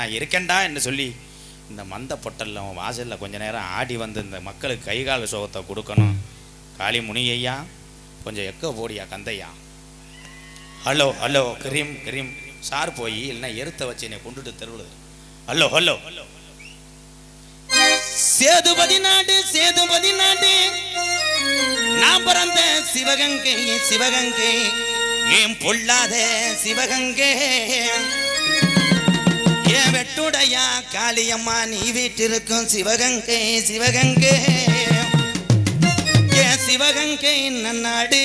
நான் இருக்கேன்டா என்று சொல்லி இந்த மந்த பொட்டல்ல அவன் வாசலில் கொஞ்ச நேரம் ஆடி வந்து இந்த மக்களுக்கு கைகால சோகத்தை கொடுக்கணும் காளி முனி ஐயா கொஞ்சம் எக்க போடியா Kandaiah hello hello Karim Karim sir போய் இல்லைன்னா எருத்த வச்சு என்னை கொண்டுட்டு தெருவுல ஹலோ ஹலோ சேதுபதி நாடு சேதுபதி நாடு நான் பிறந்த சிவகங்கை சிவகங்கை ஏன் பொல்லாத சிவகங்கை ஏன் வெட்டுடையா காளியம்மா நீ வீட்டிருக்கும் சிவகங்கை சிவகங்கை ஏன் சிவகங்கை நன்னாடு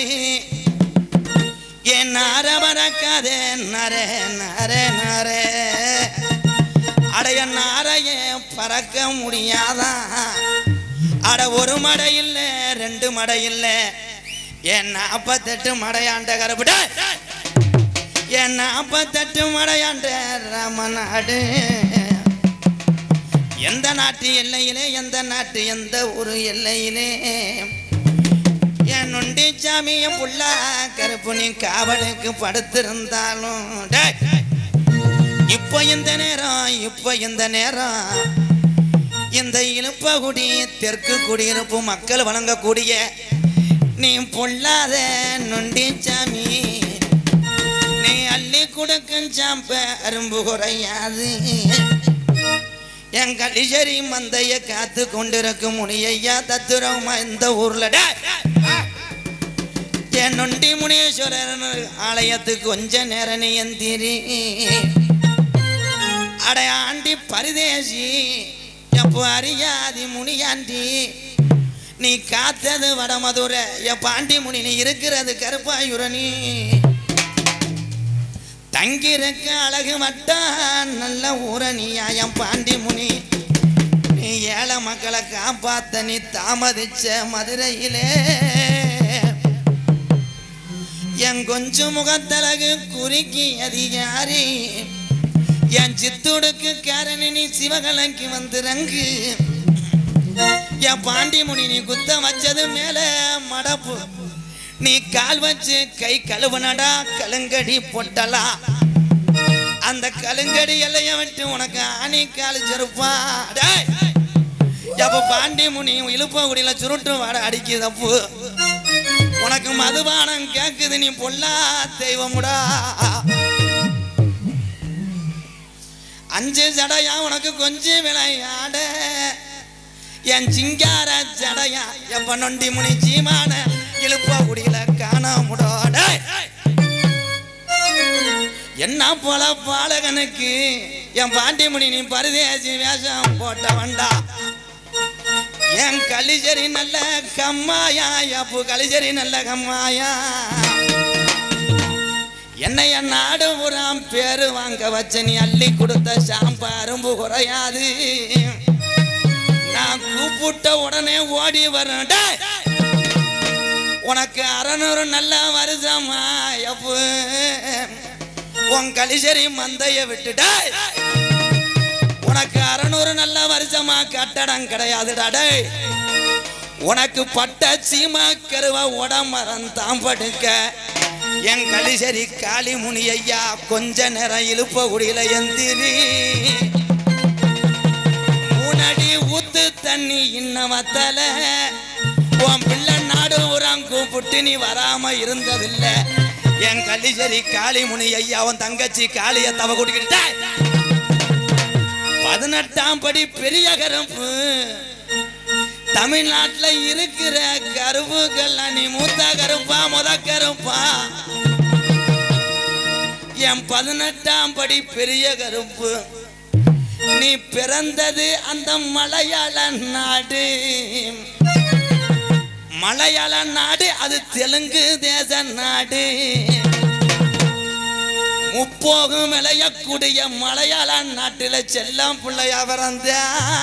ஏன் நார பறக்காதே நர நர நர அடைய நாரைய பறக்க முடியாதா அட ஒரு மடை இல்ல ரெண்டு மடை இல்ல என் நாப்பத்தெட்டு மடையாண்ட கருப்பிட என் நாப்பத்தெட்டு மடையாண்ட ராமநாடு எந்த நாட்டு எல்லையிலே எந்த நாட்டு எந்த ஒரு எல்லையிலே என் நொண்டி சாமியும் புள்ள கருப்பு நீ காவலுக்கு படுத்திருந்தாலும் டேய், இப்போ இந்த நேரம் இப்போ இந்த நேரம் இந்த இழுப்பகுடி தெற்கு குடியிருப்பு மக்கள் வழங்கக்கூடிய நீ பொல்லாத நொண்டி சாமி நீ அள்ளி கொடுக்கும் சாம்ப அரும்பு குறையாது என் கலிசரி மந்தைய காத்து கொண்டிருக்கும் முனியையா தத்துரமா இந்த ஊர்ல டேய், என் நொண்டி முனீஸ்வரர் ஆலயத்துக்கு கொஞ்ச நேரம் நீ எந்திரி அடைய ஆண்டி பரிதேசி எப்போ அறியாதி முனியாண்டி நீ காத்தது வடமதுரை என் பாண்டி முனி நீ இருக்கிறது கருப்பாயுரணி தங்கியிருக்க அழகு மட்டான் நல்ல ஊரணியா என் பாண்டி முனி நீ ஏழை மக்களை காப்பாத்த நீ தாமதிச்ச மதுரையிலே என் கொஞ்சம் முகத்தழகு குறுக்கி அதிகாரி என் சித்துடுக்கு காரணி நீ சிவகலைக்கு வந்துறங்கு என் பாண்டி முனி நீ குத்த வச்சது மேல மடப்பு நீ கால் வச்சு கை கழுவுனடா கலுங்கடி பொட்டலா அந்த கலுங்கடி எல்லைய விட்டு உனக்கு ஆணி கால் செருப்பா டேய் எப்ப பாண்டி முனி இழுப்ப குடியில சுருட்டு வாட அடிக்குதப்பு உனக்கு மதுபானம் கேக்குது நீ பொல்லா தெய்வமுடா அஞ்சு ஜடையா உனக்கு கொஞ்சம் விளையாட என் சிங்கார ஜடையா எப்ப நொண்டி முனி சீமான இழுப்ப குடியில காணாமுடோட என்ன போல பாலகனுக்கு என் பாண்டிமுனி நீ பரதேசி வேஷம் போட்ட வண்டா என் கலிஜரி நல்ல கம்மாயா அப்பு கலிஜரி நல்ல கம்மாயா என்னைய நாடு புறாம் பேரு வாங்க வச்ச நீ அள்ளி கொடுத்த ஷாம்பு அரும்பு குறையாது நான் கூப்பிட்ட உடனே ஓடி வரேன் டேய். உனக்கு அறநூறு நல்ல வருஷமா எப்பு உன் கலிசரி மந்தைய விட்டுட்டா உனக்கு அறநூறு நல்ல வருஷமா கட்டடம் கிடையாதுடா டேய் உனக்கு பட்ட சீமா கருவ உடம்பரம் தான் படுக்க என் கலிசரி காளி முனி ஐயா கொஞ்ச நேரம் இழுப்ப குடியில எந்திரி மூணடி ஊத்து தண்ணி இன்னும் வத்தல உன் பிள்ளை நாடு ஊராம் கூப்பிட்டு நீ வராம இருந்ததில்ல என் கலிசரி காளி முனி ஐயா உன் தங்கச்சி காளிய தவ கூட்டிக்கிட்டு பதினெட்டாம் படி பெரிய கருப்பு தமிழ்நாட்டுல இருக்கிற கருப்புகள்லாம் நீ மூத்த கருப்பா முத கருப்பா என் பதினெட்டாம் படி பெரிய கருப்பு நீ பிறந்தது அந்த மலையாள நாடு மலையாள நாடு அது தெலுங்கு தேச நாடு முப்போகம் விளையக்கூடிய மலையாள நாட்டில செல்லம் பிள்ளையா பிறந்த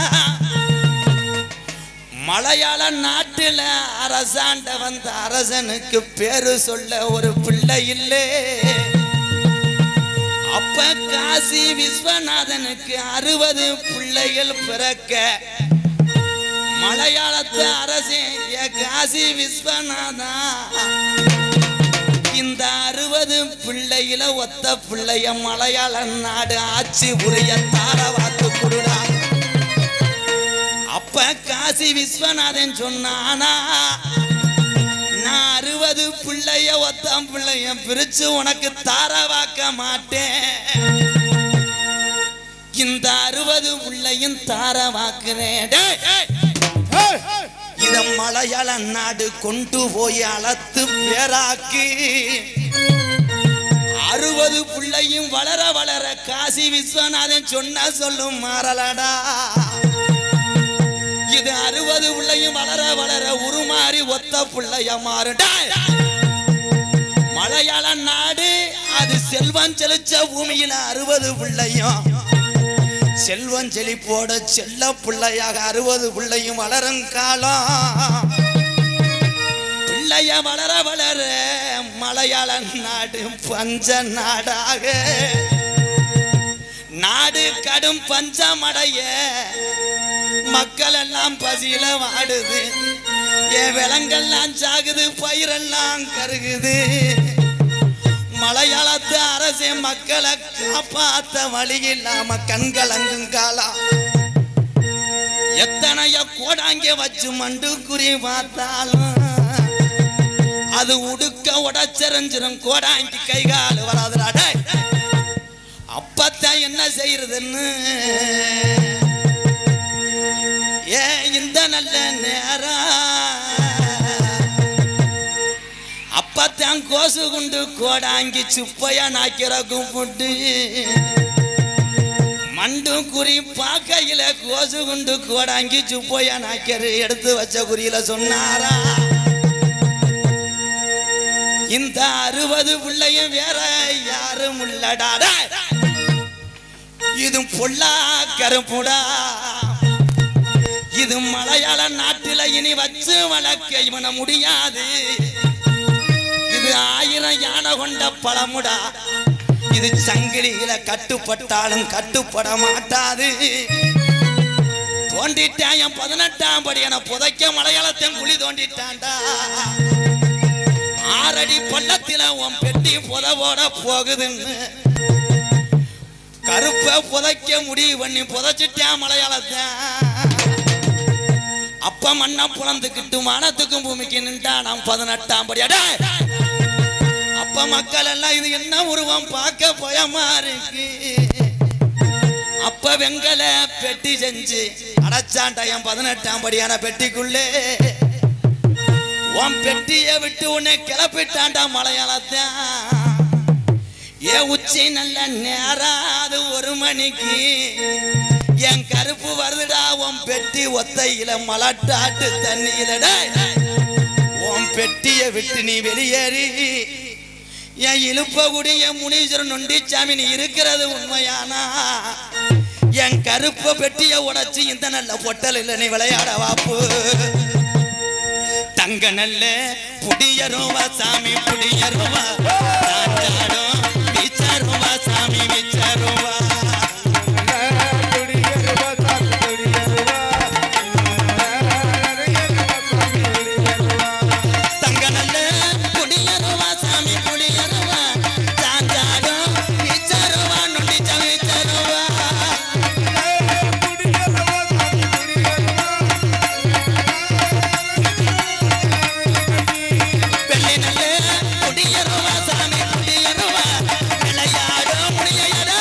மலையாள நாட்டில அரசாண்ட வந்த அரசனுக்கு பேரு சொல்ல ஒரு பிள்ளை இல்லை அப்ப காசி விஸ்வநாதனுக்கு அறுபது பிள்ளைகள் பிறக்க மலையாளத்து அரசே ஏ காசி விஸ்வநாதா இந்த அறுபது பிள்ளையில ஒத்த பிள்ளைய மலையாள நாடு ஆட்சி புரிய தார காசி விஸ்வநாதன் சொன்னானா நான் அறுபது பிள்ளைய ஒத்தாம் பிள்ளைய பிரிச்சு உனக்கு தாரவாக்க மாட்டேன் இந்த அறுபது பிள்ளையும் தாரவாக்குறேன் டேய், டேய். இத மலையாள நாடு கொண்டு போய் அளத்து பேராக்கி அறுபது பிள்ளையும் வளர வளர காசி விஸ்வநாதன் சொன்னா சொல்லும் மாறலடா இது அறுபது பிள்ளையும் வளர வளர உருமாறி ஒத்த பிள்ளைய மாறுடா மலையாள நாடு அது செல்வம் செழிச்ச பூமியில அறுபது பிள்ளையும் செல்வம் செழிப்போட செல்ல பிள்ளையாக அறுபது பிள்ளையும் வளரும் காலம் பிள்ளைய வளர வளர மலையாள நாடு பஞ்ச நாடாக நாடு கடும் பஞ்சமடைய மக்கள் எல்லாம் பசியில வாடுது என் விலங்கெல்லாம் சாகுது பயிரெல்லாம் கருகுது மலையாளத்து அரசே மக்களை காப்பாத்த வழி இல்லாம கண்கலங்கும் காலம் எத்தனைய கோடாங்க வச்சு மண்டு குறி பார்த்தாலும் அது உடுக்க உடச்செறிஞ்சிரும் கோடாங்கி கை கால் வராதுடா டேய். அப்பத்தான் என்ன செய்யறதுன்னு ஏன் இந்த நல்ல நேரம் அப்பத்தான் கோசு குண்டு கோடாங்கி சுப்பையா நாக்கிற கும்பிட்டு மண்டும் குறி பாக்கையில கோசு குண்டு கோடாங்கி சுப்பையா நாக்கிற எடுத்து வச்ச குறியில சொன்னாரா இந்த அறுபது பிள்ளையும் வேற யாரும் உள்ளடாடா இது பொல்லா கருப்புடா இது மலையாள நாட்டில இனி வச்சு வளர்க்க இவன முடியாது இது ஆயிரம் யானை கொண்ட பழமுடா இது சங்கிலியில கட்டுப்பட்டாலும் கட்டுப்பட மாட்டாது தோண்டிட்டான் என் பதினெட்டாம் படி என புதைக்க மலையாளத்தையும் குழி தோண்டிட்டான்டா ஆறடி பள்ளத்தில உன் பெட்டி புதவோட போகுதுன்னு கருப்பை புதைக்க முடிவு பண்ணி புதைச்சிட்டான் மலையாளத்தை அப்ப மண்ணா புலந்துக்கிட்டு வானத்துக்கும் பூமிக்கு நின்றா நாம் பதினெட்டாம் படி அடே அப்ப மக்கள் எல்லாம் இது என்ன உருவம் பார்க்க பயமா இருக்கு அப்ப வெங்கல பெட்டி செஞ்சு அடைச்சான்டா என் பதினெட்டாம் படியான பெட்டிக்குள்ளே உன் பெட்டியை விட்டு உன்னை கிளப்பிட்டான்டா மலையாளத்தான் ஏ உச்சி நல்ல நேரம் அது ஒரு மணிக்கு என் கருப்பு வருதுடா உன் பெட்டி ஒத்தையில மலட்டாட்டு தண்ணியில டேய். உன் பெட்டியை விட்டு நீ வெளியேறி என் இழுப்பகுடி என் முனீஸ்வரன் நொண்டிச்சாமி நீ இருக்கிறது உண்மையானா என் கருப்ப பெட்டியை உடைச்சு இந்த நல்ல பொட்டலில் நீ விளையாட வாப்பு தங்க நல்ல புடியருவா சாமி புடியருவா தாண்டாடும் விச்சருவா சாமி விச்சருவா தங்க நல்ல புடியருவா சாமி புடியருவா தாண்டாடும் விச்சருவா நொண்டிச்சாமி விச்சருவா வெள்ளி நல்ல புடியருவா சாமி புடியருவா விளையாடும் முடியரா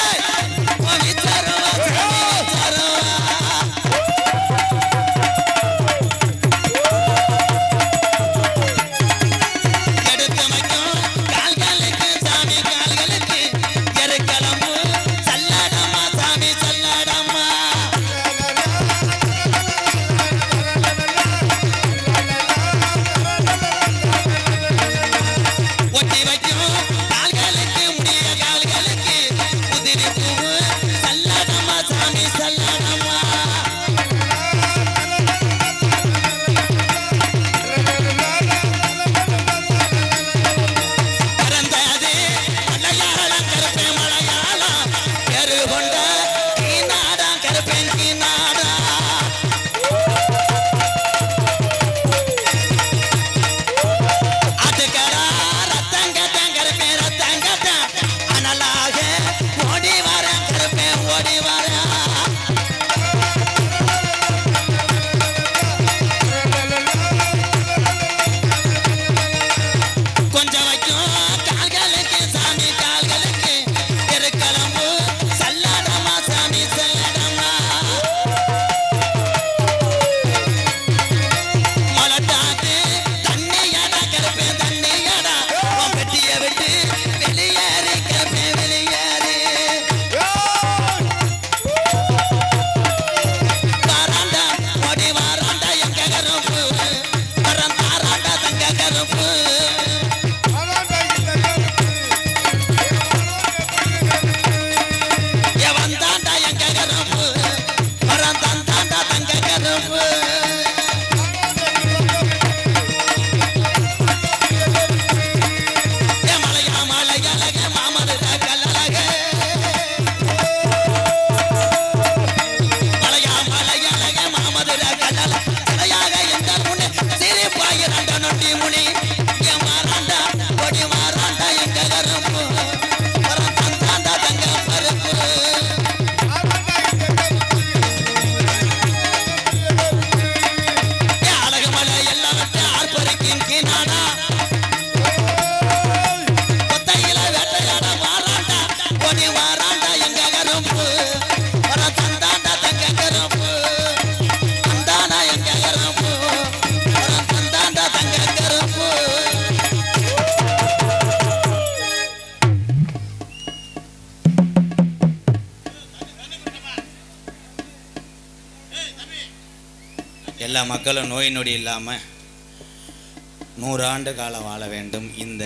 எல்லா மக்களும் நோய் நொடி இல்லாமல் நூறாண்டு காலம் வாழ வேண்டும் இந்த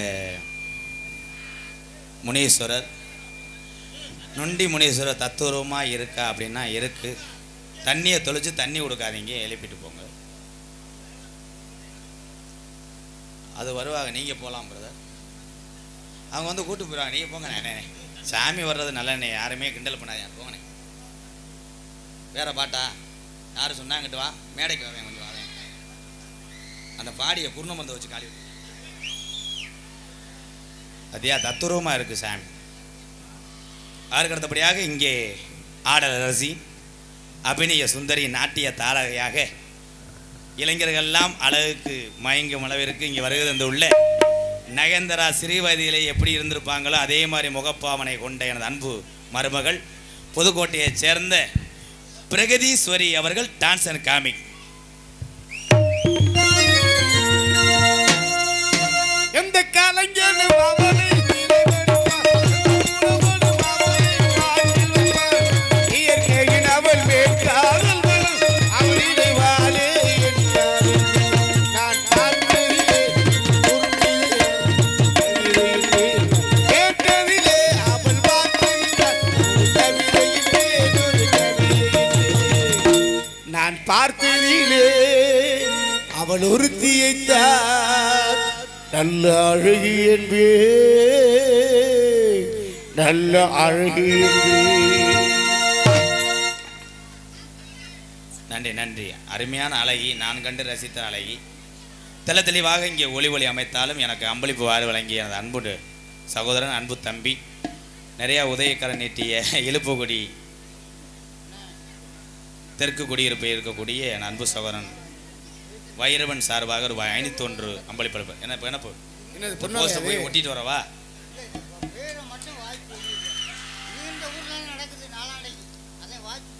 முனீஸ்வரர் நொண்டி முனீஸ்வரர் தத்துவமாக இருக்கா அப்படின்னா இருக்கு தண்ணியை தொளிச்சு தண்ணி கொடுக்காதீங்க எழுப்பிட்டு போங்க அது வருவாங்க நீங்கள் போகலாம் பிரதர் அவங்க வந்து கூட்டு போயிடுவாங்க நீங்கள் போங்க நானே சாமி வர்றது நல்லண்ணே யாருமே கிண்டல் பண்ணாதீங்க போங்கண்ணே வேற பாட்டா யார் சொன்னாங்கிட்டு வா மேடைக்கு வரேன் கொஞ்சம் வரேன் அந்த பாடியை குருணமந்த வச்சு காலி விட்டு. அதியா தத்துரூபமாக இருக்கு சாமி அதற்கு அடுத்தபடியாக இங்கே ஆடல் அரசி அபிநய சுந்தரி நாட்டிய தாரகையாக இளைஞர்கள்லாம் அழகுக்கு மயங்கும் அளவிற்கு இங்கே வருகை தந்துள்ள நகேந்திரா சிறுவயதிலே எப்படி இருந்திருப்பாங்களோ அதே மாதிரி முகப்பாவனை கொண்ட எனது அன்பு மருமகள் புதுக்கோட்டையைச் சேர்ந்த பிரகதீஸ்வரி அவர்கள் டான்ஸ் அண்ட் காமிக் எந்த கலைஞனும் அவனை நிலைநிறுவான். அவனை வாழ்ந்திடுவான். இயற்கையின் அவன் மேல் காதல் வரும். அவனிடை வாழே என்றார். நான் பார்த்ததிலே, உறுதியிலே, கேட்டதிலே அவள் வார்த்தையினால் ஒரு கவிதையிலே, ஒரு கவிதையிலே. நான் பார்த்ததிலே அவள் ஒருத்தியைத்தான் நல்ல அழகி என்பே நல்ல அழகி என்பே நன்றி நன்றி அருமையான அழகி நான் கண்டு ரசித்த அழகி தெள்ள தெளிவாக இங்கே ஒளி ஒளி அமைத்தாலும் எனக்கு அம்பளிப்பு வாரி வழங்கிய எனது அன்பு சகோதரன் அன்பு தம்பி நிறையா உதயக்கரம் நீட்டிய இழுப்புக்குடி தெற்கு குடியிருப்பில் இருக்கக்கூடிய என் அன்பு சகோதரன் வைரவன் சார்பாக ஒரு ஐநூத்தி ஒன்று அம்பளிப்பு என்ன இப்போ என்ன என்னது போஸ்ட்டை போய் ஒட்டிட்டு வரவா பேரை மட்டும் வாய்ப்பு இது இந்த ஊர்ல நடக்குது நாளாண்டைக்கு அதே வாய்ப்பு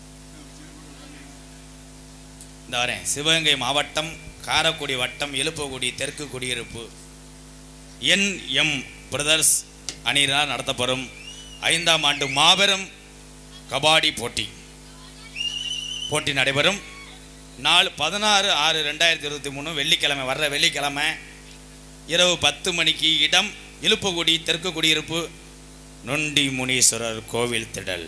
இந்த வரேன் சிவகங்கை மாவட்டம் காரக்குடி வட்டம் எழுப்புக்குடி தெற்கு குடியிருப்பு என் எம் பிரதர்ஸ் அணியினால் நடத்தப்படும் ஐந்தாம் ஆண்டு மாபெரும் கபாடி போட்டி போட்டி நடைபெறும் நாள் பதினாறு ஆறு ரெண்டாயிரத்தி இருபத்தி மூணு வெள்ளிக்கிழமை வர்ற வெள்ளிக்கிழமை இரவு பத்து மணிக்கு இடம் இழுப்புக்குடி தெற்கு குடியிருப்பு நொண்டி முனீஸ்வரர் கோவில் திடல்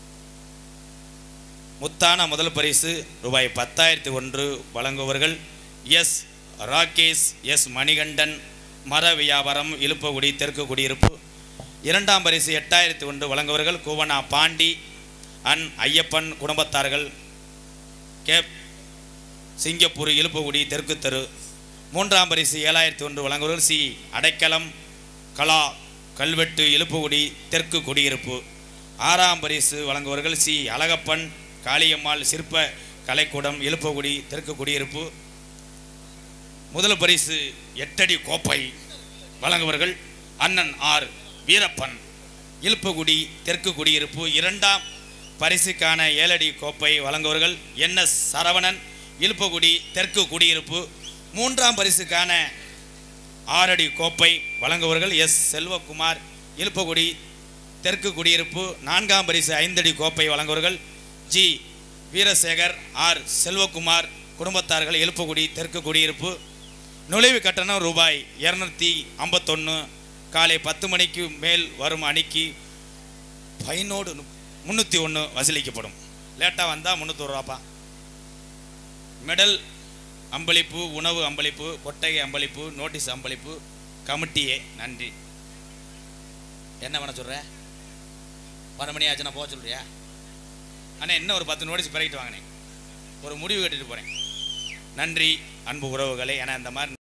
முத்தான முதல் பரிசு ரூபாய் பத்தாயிரத்தி ஒன்று வழங்குபவர்கள் எஸ் ராகேஷ் எஸ் மணிகண்டன் மர வியாபாரம் இழுப்பகுடி தெற்கு குடியிருப்பு இரண்டாம் பரிசு எட்டாயிரத்தி ஒன்று வழங்குபவர்கள் கூவனா பாண்டி அன் ஐயப்பன் குடும்பத்தார்கள் கேப் சிங்கப்பூர் இழுப்புகுடி தெற்கு தெரு மூன்றாம் பரிசு ஏழாயிரத்தி ஒன்று வழங்குபவர்கள் சி அடைக்கலம் கலா கல்வெட்டு இழுப்புகுடி தெற்கு குடியிருப்பு ஆறாம் பரிசு வழங்குபவர்கள் சி அழகப்பன் காளியம்மாள் சிற்ப கலைக்கூடம் இழுப்புகுடி தெற்கு குடியிருப்பு முதல் பரிசு எட்டடி கோப்பை வழங்குபவர்கள் அண்ணன் ஆர் வீரப்பன் இழுப்புகுடி தெற்கு குடியிருப்பு இரண்டாம் பரிசுக்கான ஏழடி கோப்பை வழங்குபவர்கள் என் எஸ் சரவணன் இழுப்புகுடி தெற்கு குடியிருப்பு மூன்றாம் பரிசுக்கான ஆறடி கோப்பை வழங்குபவர்கள் எஸ் செல்வகுமார் இழுப்புகுடி தெற்கு குடியிருப்பு நான்காம் பரிசு ஐந்தடி கோப்பை வழங்குபவர்கள் ஜி வீரசேகர் ஆர் செல்வகுமார் குடும்பத்தார்கள் எழுப்புக்குடி தெற்கு குடியிருப்பு நுழைவு கட்டணம் ரூபாய் இரநூத்தி ஐம்பத்தொன்று காலை பத்து மணிக்கு மேல் வரும் அணிக்கு ஃபைனோடு முந்நூற்றி ஒன்று வசூலிக்கப்படும் லேட்டாக வந்தால் முந்நூற்றி ரூபாப்பா மெடல் அம்பளிப்பு உணவு அம்பளிப்பு கொட்டகை அம்பளிப்பு நோட்டீஸ் அம்பளிப்பு கமிட்டியே நன்றி என்ன பண்ண சொல்ற பன்னெண்டு மணி ஆச்சுன்னா போக சொல்றியா அண்ணா இன்னும் ஒரு பத்து நோட்டீஸ் பிறகிட்டு வாங்கினேன் ஒரு முடிவு கட்டிட்டு போகிறேன் நன்றி அன்பு உறவுகளே ஏன்னா இந்த மாதிரி